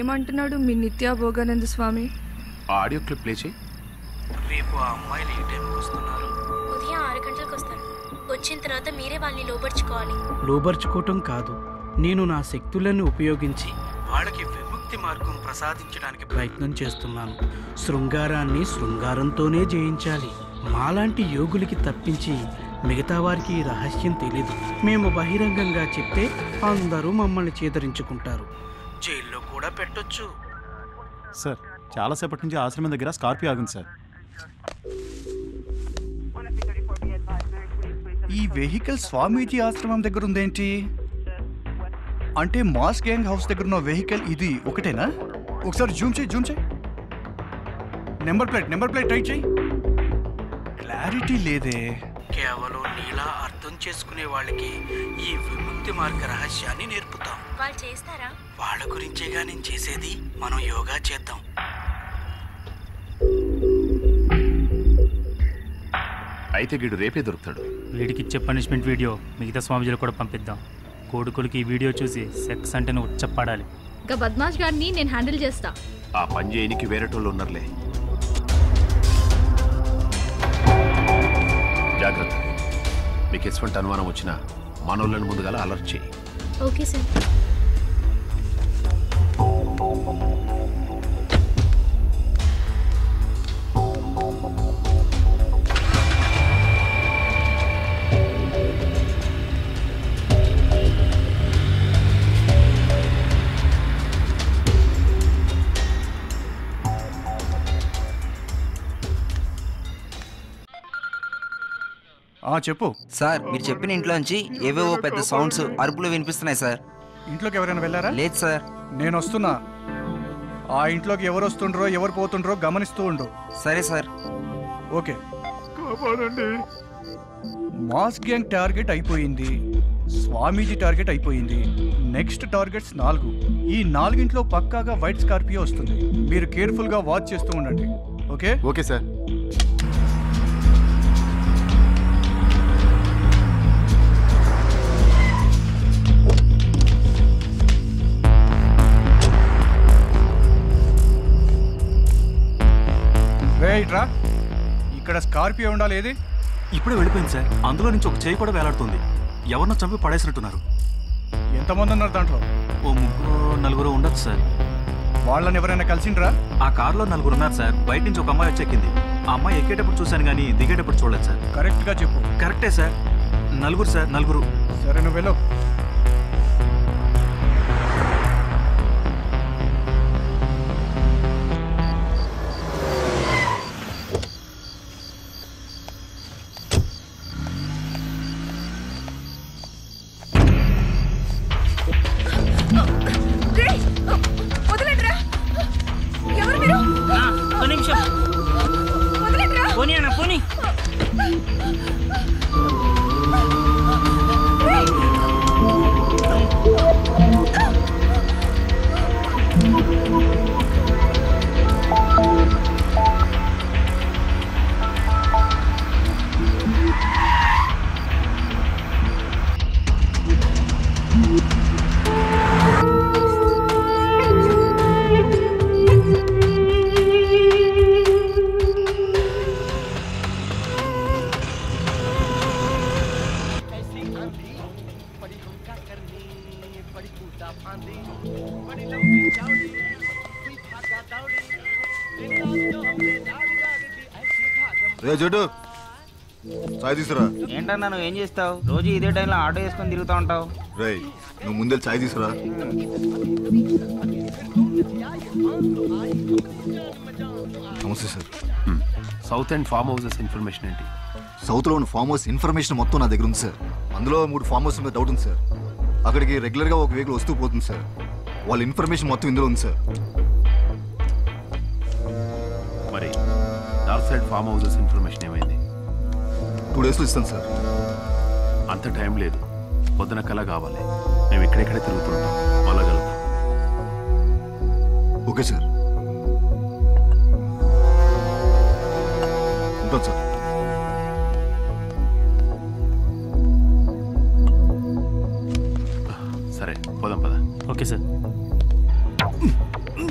ఏమంటున్నాడు మీ నిత్యా భోగానంద స్వామి ఆ audio clip play చేయి రేపు ఆ అమ్మాయిలు ఏ టైంకి వస్తున్నారు ఉదయం ఆరు గంటలకు వస్తారు వచ్చిన తర్వాత మీరే వాళ్ళని లోపరుచుకోవాలి లోబర్చుకోవటం కాదు నేను నా శక్తులను ఉపయోగించి వాళ్ళకి విముక్తి మార్గం ప్రసాదించడానికి ప్రయత్నం చేస్తున్నాను శృంగారాన్ని శృంగారంతోనే జయించాలి మాలాంటి యోగులకి తప్పించి మిగతా వారికి ఈ రహస్యం తెలీదు మేము బహిరంగంగా చెప్తే అందరూ మమ్మల్ని చేదరించుకుంటారు జైల్లో కూడా పెట్టొచ్చు సార్ చాలాసేపటి నుంచి ఆశ్రమం దగ్గర స్కార్పియో ఆగింది సార్ ఈ వెహికల్ స్వామీజీ ఆశ్రమం దగ్గర ఉందేంటి అంటే మాస్ గ్యాంగ్ హౌస్ దగ్గర ఉన్న వెహికల్ ఇది ఒకటేనా ఒకసారి జూమ్ చేయి జూమ్ చేయి number plate number plate try చేయి క్లారిటీ లేదే కేవలం నీలా అర్థం చేసుకునే వాళ్ళకి ఈ విముక్తి మార్గ రహస్యాన్ని నేర్పుతాం వాళ్ళు చేస్తారా వాళ్ళ గురించేగా నేను చేసేది మనం యోగా చేద్దాం అయితే గీడు రేపే దొరుకుతాడు వీడికి ఇచ్చే పనిష్మెంట్ వీడియో మిగతా స్వామీజీలు కూడా పంపిద్దాం కోడుకులకి ఈ వీడియో చూసి సెక్స్ అంటే నువ్వు చెప్పాడాలి ఇంకా బద్మాష్ గారిని నేను హ్యాండిల్ చేస్తా ఆ పని చేయనికి వేరేటోళ్ళు ఉన్నారులే జాగ్రత్త మీకు ఎటువంటి అనుమానం వచ్చినా మనోళ్ళని ముందుగా అలర్ట్ చేయి ఓకే సార్ ఆ చెప్పు సార్ మీరు చెప్పిన ఇంట్లోంచి ఏవేవో పెద్ద సౌండ్స్ అరుపులు వినిపిస్తున్నాయి సార్ ఇంట్లోకి ఎవరైనా వెళ్ళారా లేదు సార్ నేను వస్తున్నా ఆ ఇంట్లోకి ఎవరు వస్తుండ్రో ఎవరు పోతుండ్రో గమనిస్తూ ఉండు సరే sir okay mass gang target అయిపోయింది స్వామీజీ టార్గెట్ అయిపోయింది నెక్స్ట్ టార్గెట్స్ నాలుగు ఈ నాలుగింట్లో పక్కాగా వైట్ స్కార్పియో వస్తుంది మీరు కేర్ఫుల్ గా వాచ్ చేస్తూ ఉండండి ఓకే ఓకే సార్ రే ఇట్రా ఇక్కడ స్కార్పియో ఉండాలి ఏది ఇప్పుడే వెళ్ళిపోయింది సార్ అందులో నుంచి ఒక చేయి కూడా వేలాడుతుంది ఎవరినో చంపి పడేసినట్టున్నారు ఎంతమంది ఉన్నారు దాంట్లో ఓ ముగ్గురు నలుగురు ఉండొచ్చు సార్ వాళ్ళని ఎవరైనా కలిసిండ్రా ఆ కారులో నలుగురు ఉన్నారు సార్ బయట నుంచి ఒక అమ్మాయి వచ్చి ఎక్కింది ఆ అమ్మాయి ఎక్కేటప్పుడు చూశాను కానీ దిగేటప్పుడు చూడలేదు సార్ కరెక్ట్ గా చెప్పు కరెక్టే సార్ నలుగురు సార్ నలుగురు సరే నువ్వు వెళ్ళు వదిలేండిరా ఎవరు మీరు ఒక నిమిషం వదిలేండిరా పోనీ అన్న పోనీ రే జడ్డు చాయ్ తీసురా ఏంటన్నా నువ్వు ఏం చేస్తావు రోజు ఇదే టైంలో ఆటో వేసుకొని తిరుగుతూ ఉంటావు రేయ్ నువ్వు ముందే చాయ్ తీసురా నమస్తే sir south and farm houses information ఏంటి సౌత్లో ఉన్న ఫామ్ హౌస్ ఇన్ఫర్మేషన్ మొత్తం నా దగ్గర ఉంది సార్ అందులో మూడు ఫామ్ హౌస్ మీద డౌట్ ఉంది సార్ అక్కడికి రెగ్యులర్గా ఒక వెహికల్ వస్తూ పోతుంది సార్ వాళ్ళ ఇన్ఫర్మేషన్ మొత్తం ఇందులో ఉంది సార్ మరి north side farm houses information ఏమైంది టూ డేస్లో ఇస్తాను సార్ అంత టైం లేదు పొద్దున కల కావాలి మేము ఎక్కడెక్కడ తిరుగుతుంటాం మళ్ళా కలుద్దాం ఓకే సార్ ఉంటాను సార్ సరే పోదాం పద ఓకే సార్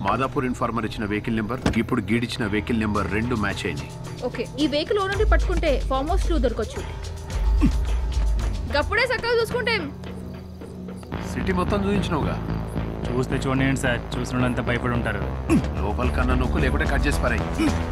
మాదాపూర్ ఇన్ఫార్మర్ ఇచ్చిన వెహికల్ నెంబర్ ఇప్పుడు గీడిచ్చిన వెహికల్ నెంబర్ రెండు మ్యాచ్ అయింది ఓకే ఈ వెహికల్ ఓనర్ని పట్టుకుంటే ఫామ్ హౌస్ క్లూ దొరకొచ్చు గప్పుడే చక్కగా చూసుకుంటే సిటీ మొత్తం చూపించినావుగా చూస్తే చూడండి సార్ చూసిన వాళ్ళంతా భయపడి ఉంటారు లోపల కన్నా నొక్కు లేకుంటే కట్ చేసి పారాయి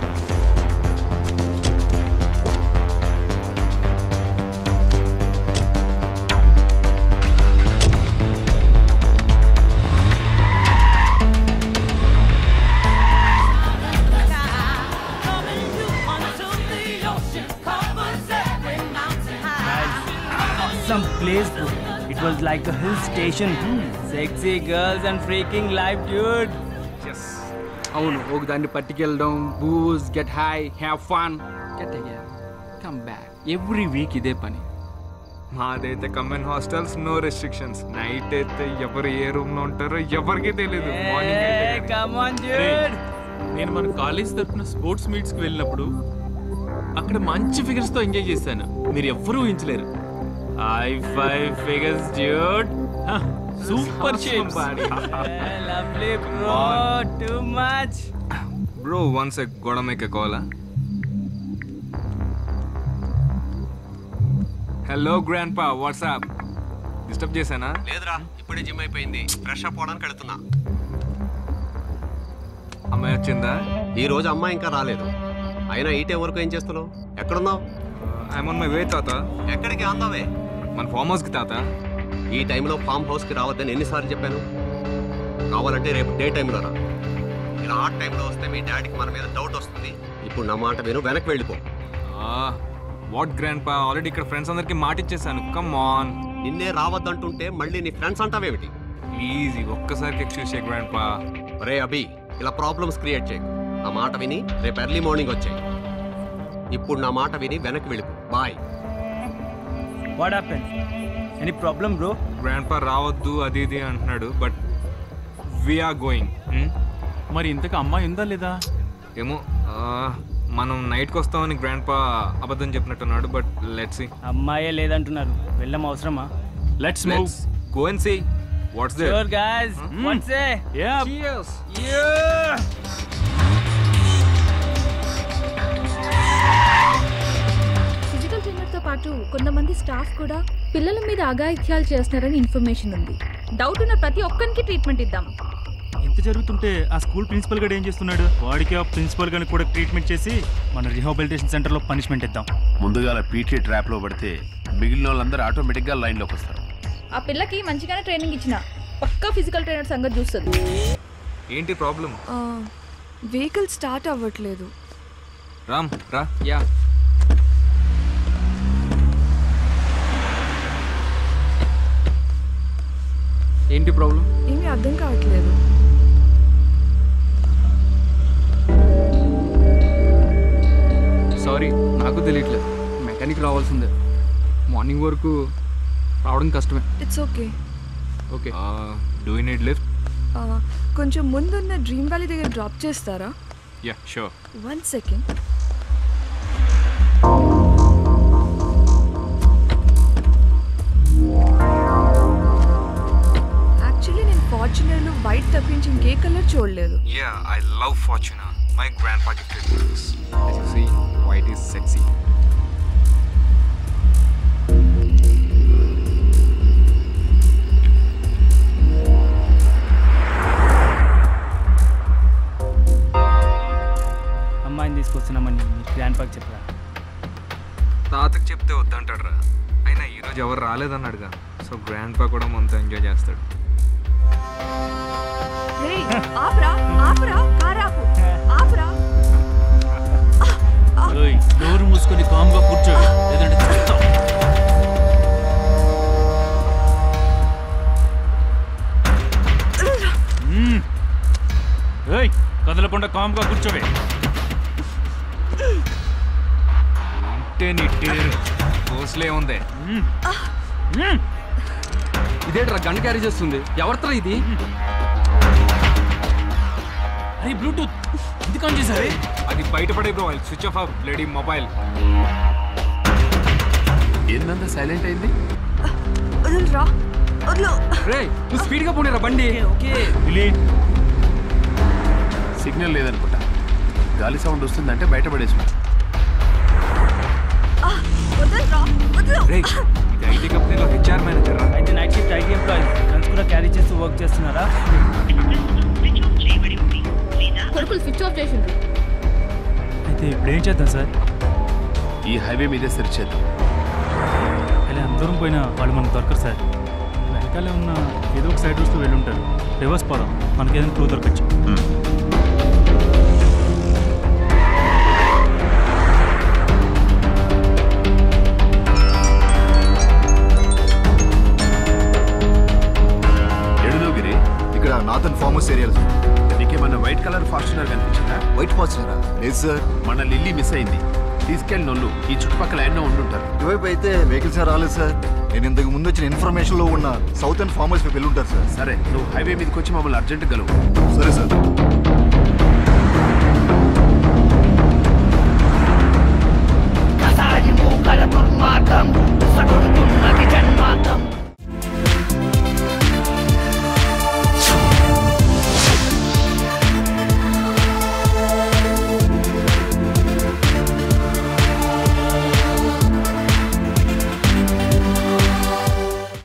Some place, bro. It was like a hill station. Sexy girls and freaking life, dude. అవును ఒక దాన్ని పట్టుకెళ్ళడం booze get high have fun get come back every week ఇదే పని మాదైతే common hostels no restrictions night అయితే ఎవరు ఏ రూమ్ లో ఉంటారో ఎవరికి తెలియదు మార్నింగ్ అయితే Hey, come on, dude. నేను మన కాలేజ్ తరఫున స్పోర్ట్స్ మీట్స్కి వెళ్ళినప్పుడు అక్కడ మంచి ఫిగర్స్తో ఎంజాయ్ చేశాను మీరు ఎవ్వరూ ఊహించలేరు I five figures dude super shapes Hey, lovely, bro. Too much. Bro once గోడ మేక కాలా hello grandpa WhatsApp disturb చేశానా లేదురా ఇప్పుడే జిమ్ అయిపోయింది ఫ్రెష్ అప్ అవడానికి వెళ్తున్నా అమ్మాయి వచ్చిందా ఈ రోజు అమ్మాయి ఇంకా రాలేదు అయినా ఈ టైం వరకు ఏం చేస్తున్నావు ఎక్కడున్నావు ఐఎమ్ ఆన్ మై వే తాత ఎక్కడికి ఆందావే మన ఫామ్ హౌస్ కి తాత ఈ టైంలో ఫామ్ హౌస్కి రావద్దని ఎన్నిసార్లు చెప్పాను కావాలంటే రేపు డే టైంలో రా ఇలా ఆ టైంలో వస్తే మీ డాడీకి మన మీద డౌట్ వస్తుంది ఇప్పుడు నా మాట విను వెనక్కి వెళ్ళిపో వాట్ గ్రాండ్ పా ఆల్రెడీ ఇక్కడ ఫ్రెండ్స్ అందరికి మాట ఇచ్చేసాను కమ్ ఆన్ నిన్నే రావద్దంటుంటే మళ్ళీ నీ ఫ్రెండ్స్ అంటావేమిటి ప్లీజ్ ఒక్కసారికి ఎక్స్క్యూజ్ చేయ గ్రాండ్ పా రే అభి ఇలా ప్రాబ్లమ్స్ క్రియేట్ చేయకు నా మాట విని రేపు ఎర్లీ మార్నింగ్ వచ్చాయి ఇప్పుడు నా మాట విని వెనక్కి వెళ్ళిపో boy What happened? Any problem, bro? Grandpa రావద్దు అది ఇది అంటున్నాడు బట్ వీఆర్ గోయింగ్ మరి ఇంతకు అమ్మాయి ఉందా లేదా ఏమో ఆ, మనం నైట్కి వస్తామని గ్రాండ్ పా అబద్ధం చెప్పినట్టున్నాడు బట్ లెట్స్ సీ అమ్మాయే లేదంటున్నారు వెళ్ళం అవసరమా let's move go and see what's there Sure, guys. What's it? Yeah. Cheers. Yeah. Physical ట్రైనర్తో పాటు కొంతమంది స్టాఫ్ కూడా పిల్లల మీద అఘాయిత్యాలు చేస్తున్నారని ఇన్ఫర్మేషన్ ఉంది డౌట్ ఉన్న ప్రతి ఒక్కరికి ట్రీట్మెంట్ ఇద్దాం ఇంత జరుగుతుంటే ఆ స్కూల్ ప్రిన్సిపల్ గడు ఏం చేస్తున్నాడు వాడికి ఆ ప్రిన్సిపల్ గని కూడా ట్రీట్మెంట్ చేసి మన రిహాబిలిటేషన్ సెంటర్లో పనిష్మెంట్ ఇద్దాం ముందుగా పీటీ ట్రాప్లో పడితే మిగిలిన వాళ్ళందరూ ఆటోమేటిక్గా లైన్లోకి వస్తారు ఆ పిల్లకి మంచిగానే ట్రైనింగ్ ఇచ్చిన పక్కా ఫిజికల్ ట్రైనర్ సంగతి చూస్తుంది ఏంటి ప్రాబ్లం వెహికల్ స్టార్ట్ అవ్వట్లేదు రామ్ రా యా ఏంటి ప్రాబ్లం ఏమీ అర్థం కావట్లేదు సారీ నాకు తెలియట్లేదు మెకానిక్ రావాల్సిందే మార్నింగ్ వరకు రావడం కష్టమే it's okay okay do need lift కొంచెం ముందున్న డ్రీమ్ వ్యాలీ దగ్గర డ్రాప్ చేస్తారా yeah sure one second actually నేను ఫార్చునర్లో వైట్ తప్పించి ఇంకే కలర్ చూడలేదు yeah I love Fortuner my grandpa gifted me this as you see white is sexy అమ్మాయిని తీసుకొస్తున్నామని మీ గ్రాండ్ పాక్ చెప్పరా తాతకు చెప్తే వద్దంటాడు రా అయినా ఈరోజు ఎవరు రాలేదన్నాడుగా సో గ్రాండ్ పా కూడా మనతో ఎంజాయ్ చేస్తాడు రే ఆపరా ఆపరా కారాపు ఆపరా డోర్ మూసుకొని కామ్గా కూర్చో లేదంటే చస్తావు. మ్మ్. ఏయ్ కదలకుండా కామ్గా కూర్చోవే ఇంటే నిట్టే పోస్లే ఉంది ఇదేట్రా గన్ క్యారీ చేస్తుంది ఎవరితో ఇది అరే బ్లూటూత్ ఎందుకు ఆన్ చేశారే అది బయటపడే bro switch off bloody mobile ఏందంత సైలెంట్ అయింది వదలరా వదలు రే నువ్వు స్పీడ్గా పోనీరా బండి ఓకే విలీ సిగ్నల్ లేదనుకుంటా గాలి సౌండ్ వస్తుందంటే బయటపడేసి వదలరా వదలు ఇది ఐటీ కంపెనీలో హెచ్ఆర్ మేనేజర్ రా అయితే night shift IT employees guns కూడా క్యారీ చేస్తూ వర్క్ చేస్తున్నారా కొడుకులు స్విచ్ ఆఫ్ చేసిండ్రు అయితే ఇప్పుడు ఏం చేద్దాం సార్ ఈ హైవే మీదే సెర్చ్ చేద్దాం ఇలా ఎంత దూరం పోయినా వాళ్ళు మనకు దొరకరు సార్ వెనకాలే ఉన్న ఏదో ఒక సైడ్ వస్తూ వెళ్ళి ఉంటారు రివర్స్ పోదాం మనకి ఏదైనా క్లూ దొరకచ్చు ఎడుదోగిరి ఇక్కడ నాథన్ ఫార్మస్ ఏరియా నీకేమన్నా వైట్ కలర్ ఫార్చునర్ కనిపించిందా వైట్ ఫార్చునరా లేదు సార్ మన లిల్లీ మిస్ అయింది తీసుకెళ్ళి నొల్లు ఈ చుట్టుపక్కల ఎన్నో ఉండుంటారు ఇటువైపు అయితే వెహికల్స్ రాలేదు సార్ నేను ఇంతకు ముందు వచ్చిన ఇన్ఫర్మేషన్ లో ఉన్న సౌత్ అండ్ ఫార్మర్స్ వెళ్ళి ఉంటారు సార్ సరే నువ్వు హైవే మీదకి వచ్చి మమ్మల్ని అర్జెంట్ గలవు సరే సార్